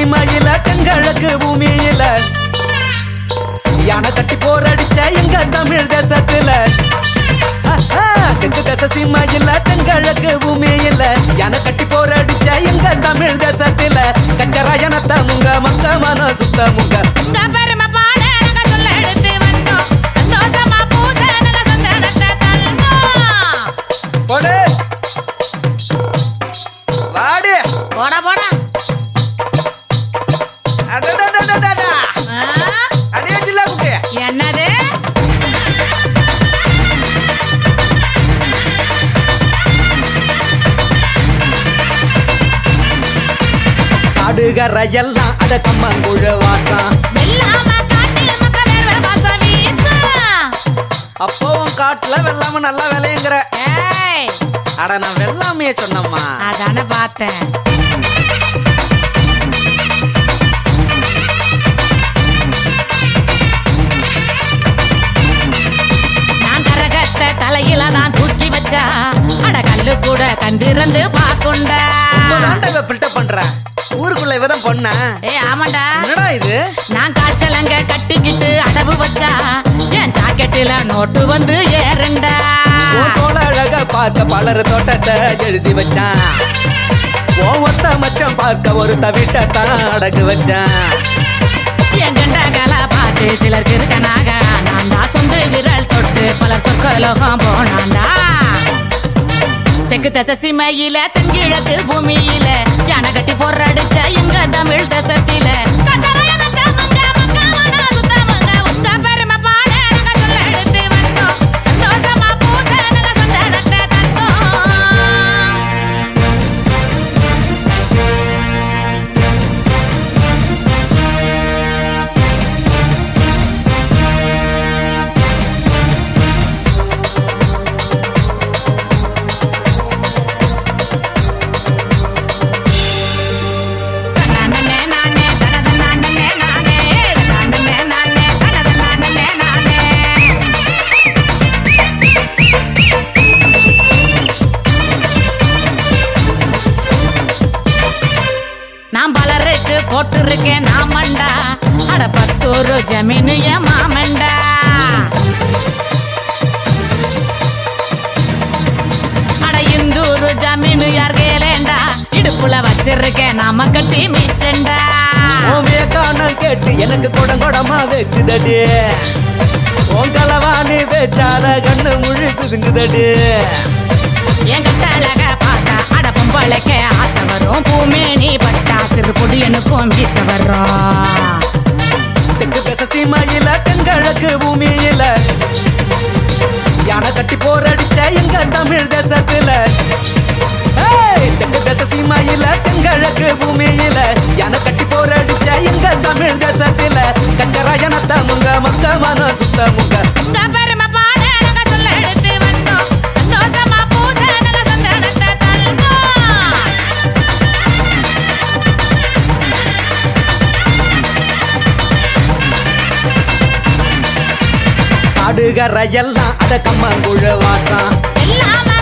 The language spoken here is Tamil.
சீமையில தென்கிழக்கு பூமியில யானை கட்டி போரடிச்ச எங்க தமிழ் தேசத்துல ஆஹா, தெற்கு தேச சீமையில தென்கிழக்கு பூமியில யானை கட்டி போரடிச்ச எங்க தமிழ் தேசத்துல கச்சராயனத்த முங்க மக்க மன சுத்த முங்க உங்க பெருமை பாட நாங்க சொல்ல எடுத்து வந்தோம் சந்தோஷமா பூச நல்ல சந்தனத்தை தந்தோம் போடு வாடு போடா போடா அடடடடடடா. ஆ, அடே ஜில்லா குட்டி என்னது அடுகற எல்லாம் அட கம்மங்குழ வாசம் வெள்ளாம காட்டில் மக்க வேர்வை வாசம் வீசும். அப்பவும் காட்டுல வெள்ளாம நல்லா விளையுங்கிற ஏய், அட நான் வெள்ளாமையே சொன்னம்மா அதானே பார்த்தேன் நான் கரகத்தை தலையில நான் தூக்கி வச்சா அட கல்லு கூட கண்டிருந்து பாக்குண்டா தாண்டா இவ பில்டப் பண்ற ஊருக்குள்ள இவதான் பொண்ண ஏ ஆமாண்டா என்னடா இது நான் காய்ச்சலங்க கட்டிக்கிட்டு அடவு வச்சா என் ஜாக்கெட்டில நோட்டு வந்து ஏறுண்டா உன் தோள அழக பார்க்க பலர் தோட்டத்தை எழுதி வச்சான் உன் ஒத்த மச்சம் பார்க்க ஒரு தவிட்டத்தான் அடகு வச்சான் என் கண்டகல பார்த்து சிலருக்கு இருக்கனாக நான் தான் சொந்த விரல் தொட்டு பலர் சொற்கலோகம் போனாண்டா தெற்கு தச சீமையில தென்கிழக்கு பூமியில யானை கட்டி போராடிச்ச எங்க தமிழ் தசத்தில உங்க பெருமை பாட நாங்க சொல்ல எடுத்து வந்தோம் சந்தோஷமா பூச நல்ல சந்தனத்தை தந்தோம் நானே நானே தனது நானே நானே நானே நானே தனது நானே நானே நான் பலருக்கு போட்டிருக்கேன் நாமண்டா அட பத்தூரு ஜமீனு என் மாமண்டா அட இந்தூரு ஜமீனு யார் கேளேண்டா இடுப்புல வச்சிருக்கேன் நாம கட்டி மீச்சண்டா உன் வேக்கானம் கேட்டு எனக்கு குடங்குடமா வைக்குதடி உன் கலவாணி பேச்சால கண்ணு முழு குதுங்குதடி என் கட்ட அழக பார்த்தா அட பொம்பளைக்க ஆசை வரும் பூமேனி பட்டா சிறு பொடி எனக்கும் வீச வரும் தெற்கு தச சீமையில தென்கிழக்கு பூமியில யானை கட்டி போரடிச்ச எங்க தமிழ் தேசத்துல ஏய், தெற்கு தச சீமையில தென்கிழக்கு பூமியில யானை கட்டி போரடிச்ச எங்க தமிழ் தேசத்துல கச்சராயனத்த முங்க மக்க மன சுத்த முங்க உங்க பெருமை பாட நாங்க சொல்ல எடுத்து வந்தோம் சந்தோஷமா பூச நல்ல சந்தனத்தை தந்தோம் அடுகற எல்லாம் அட கம்மங்குழ வாசம் எல்லாம